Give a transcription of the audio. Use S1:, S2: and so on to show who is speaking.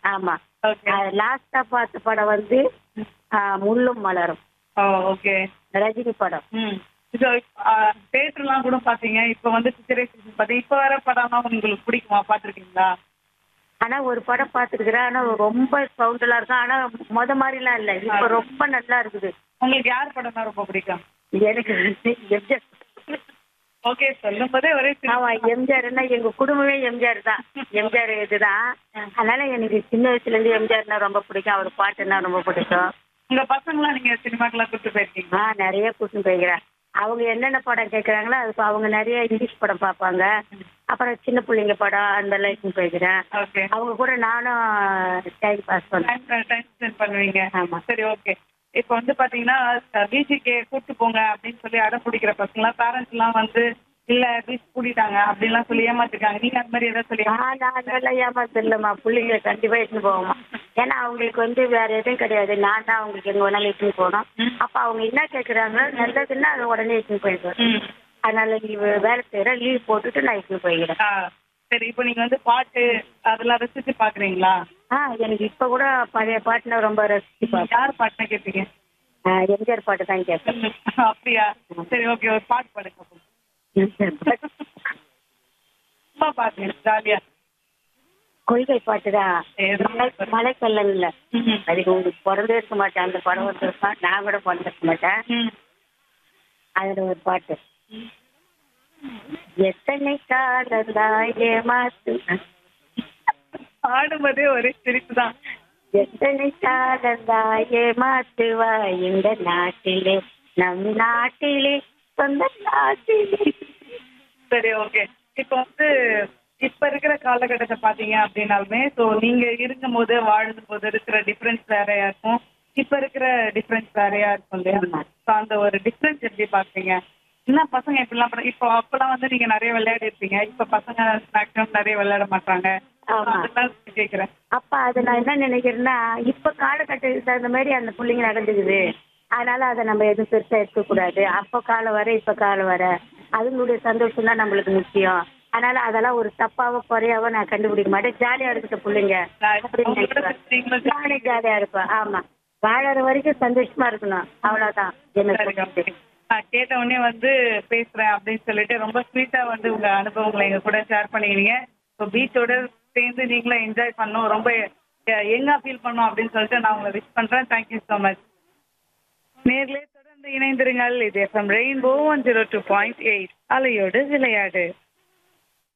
S1: ஆமா
S2: ஓகே
S1: லாஸ்டா பார்த்த படம் வந்து ஆ, முள்ளும் மலரும்
S2: ஓ ஓகே
S1: ரஜினி படம்
S2: ம் இப்போ தேட்டர்லாம் கூட பாத்தீங்க இப்போ வந்து பிக்சரைசேஷன் பாத்தீங்க இப்போ வர படம்லாம் உங்களுக்கு பிடிக்குமா பாத்திருக்கீங்களா
S1: ஆனா ஒரு படம் பார்த்துருக்குறேன் ஆனா ரொம்ப சவுண்டெல்லாம் இருக்கும் ஆனா முத மாதிரிலாம் இல்ல இப்ப ரொம்ப நல்லா இருக்குது
S2: உங்களுக்கு யார் படம்னா ரொம்ப பிடிக்கும்
S1: எனக்கு வந்து எம்ஜிஆர்
S2: ஓகே சொல்லும் போதே ஒரே சிரிப்பு.
S1: ஆமா எம்ஜிஆர்னா எங்க குடும்பமே எம்ஜிஆர் தான் எம்ஜிஆர் இதுதான் அதனால எனக்கு சின்ன வயசுல இருந்து எம்ஜிஆர்னா ரொம்ப பிடிக்கும் அவர் பாட்டுன்னா ரொம்ப பிடிக்கும்
S2: உங்க பசங்களாம் நீங்க சினிமாக்கெல்லாம் கூட்டு போயிருக்கீங்க
S1: ஆ நிறைய கூட்டின்னு போய்க்கிறேன் அவங்க என்னென்ன படம் கேட்குறாங்களோ அது அவங்க நிறைய இங்கிலீஷ் படம் பார்ப்பாங்க அப்புறம் சின்ன பிள்ளைங்க படம் அந்த லைஃப்னு போய்க்கிறேன்
S2: ஓகே
S1: அவங்க கூட நானும் டைம் பாஸ் பண்ணுவேன்
S2: டைம் டைம் ஸ்பெண்ட் பண்ணுவீங்க
S1: ஆமா.
S2: சரி ஓகே இப்போ வந்து பாத்தீங்கன்னா பிஜிக்கு கூட்டு போங்க அப்படின்னு சொல்லி அடம் பிடிக்கிற பசங்களாம் பேரண்ட்ஸ் எல்லாம் வந்து இல்ல பீச் கூட்டிட்டாங்க அப்படின்லாம் சொல்லி ஏமாத்திருக்காங்க நீங்க அந்த மாதிரி ஏதாவது சொல்லி
S1: நான் நாங்கெல்லாம் ஏமாத்து இல்லைம்மா பிள்ளைங்களை கண்டிப்பா இட்டுன்னு போவோம்மா ஏன்னா அவங்களுக்கு வந்து வேற எதுவும் கிடையாது நான் தான் அவங்களுக்கு எங்க வேணாலும் இட்டுன்னு போகணும் அப்ப அவங்க என்ன கேட்குறாங்களோ நல்லதுன்னா அதை உடனே இட்டுன்னு போயிடுவேன்
S2: ம்.
S1: அதனால லீவு வேலை செய்யறேன் லீவ் போட்டுட்டு நான் இட்டுன்னு போய்க்கிறேன்
S2: ஆ, சரி இப்போ நீங்க வந்து பாட்டு அதெல்லாம் ரசிச்சு பாக்குறீங்களா
S1: ஆ எனக்கு இப்ப கூட பழைய பாட்டுனா ரொம்ப ரசிச்சு பார்ப்பேன்
S2: யார் பாட்டுனா கேட்பீங்க
S1: ஆ, எம்ஜிஆர் பாட்டு தான் கேட்பேன்
S2: அப்படியா சரி ஓகே ஒரு பாட்டு பாடுங்க அப்போ.
S1: எம்ஜிஆர் பாட்டு.
S2: சும்மா பாருங்க ஜாலியா
S1: கொள்கை பாட்டு தான்
S2: ஏதோ
S1: மலை மலைக்கல்லன் இல்ல
S2: ம்.
S1: அதுக்கு உங்களுக்கு பிறந்தே இருக்க மாட்டேன் அந்த படம் வந்து நான் கூட பிறந்திருக்க மாட்டேன்
S2: ம்.
S1: அதுல ஒரு பாட்டு எத்தனை காலந்தாய் ஏமாத்து
S2: பாடும்போதே ஒரே சிரிப்பு தான்
S1: எத்தனை காலந்தாய் ஏமாத்துவாய் இந்த நாட்டிலே நம் நாட்டிலே சொந்த நாட்டிலே
S2: சரி ஓகே இப்போ வந்து இப்ப இருக்கிற காலகட்டத்தை பாத்தீங்க அப்படின்னாலுமே ஸோ நீங்க இருக்கும்போது வாழும் போது இருக்கிற டிஃபரன்ஸ் வேறையா இருக்கும் இப்ப இருக்கிற டிஃபரன்ஸ் வேறையா இருக்கும் இல்லையா ஸோ அந்த ஒரு டிஃபரன்ஸ் எப்படி பாக்குறீங்க என்ன பசங்க இப்படிலாம் பண்ண இப்போ அப்பெல்லாம் வந்து நீங்க நிறைய விளையாடி இருப்பீங்க இப்ப பசங்க மேக்ஸிமம் நிறைய விளையாட மாட்டாங்க
S1: ஆமா.
S2: அதெல்லாம் கேக்குறேன்
S1: அப்ப அது நான் என்ன நினைக்கிறேன்னா இப்ப காலகட்டத்துக்கு தகுந்த மாதிரி அந்த பிள்ளைங்க நடந்துக்குது அதனால அதை நம்ம எதுவும் பெருசா எடுக்க கூடாது அப்ப காலம் வர இப்ப காலம் வர அதுங்களுடைய சந்தோஷம் தான் நம்மளுக்கு முக்கியம் அதனால அதெல்லாம் ஒரு தப்பாவோ குறையாவோ நான் கண்டுபிடிக்க மாட்டேன் ஜாலியா இருக்கட்டும் பிள்ளைங்க
S2: நான்
S1: அப்படின்னு
S2: உங்களோட
S1: நினைக்கிறேன்.
S2: நீங்களும்
S1: நானே ஜாலியா இருப்பேன் ஆமா வாழற வரைக்கும் சந்தோஷமா இருக்கணும் அவ்வளவுதான் என்ன
S2: சரிங்க, okay. நான் கேட்ட உடனே வந்து பேசுறேன் அப்படின்னு சொல்லிட்டு ரொம்ப ஸ்வீட்டா வந்து உங்க அனுபவங்களை எங்க கூட ஷேர் பண்ணிக்கிறீங்க இப்போ பீச்சோட சேர்ந்து நீங்களும் என்ஜாய் பண்ணோம் ரொம்ப எங்கா ஃபீல் பண்ணோம் அப்படின்னு சொல்லிட்டு நான் உங்களை விஷ் பண்றேன் தேங்க்யூ ஸோ மச் நேர்களே தொடர்ந்து இணைந்திருங்கள் இது FM rainbow one zero two point eight அலையோடு விளையாடு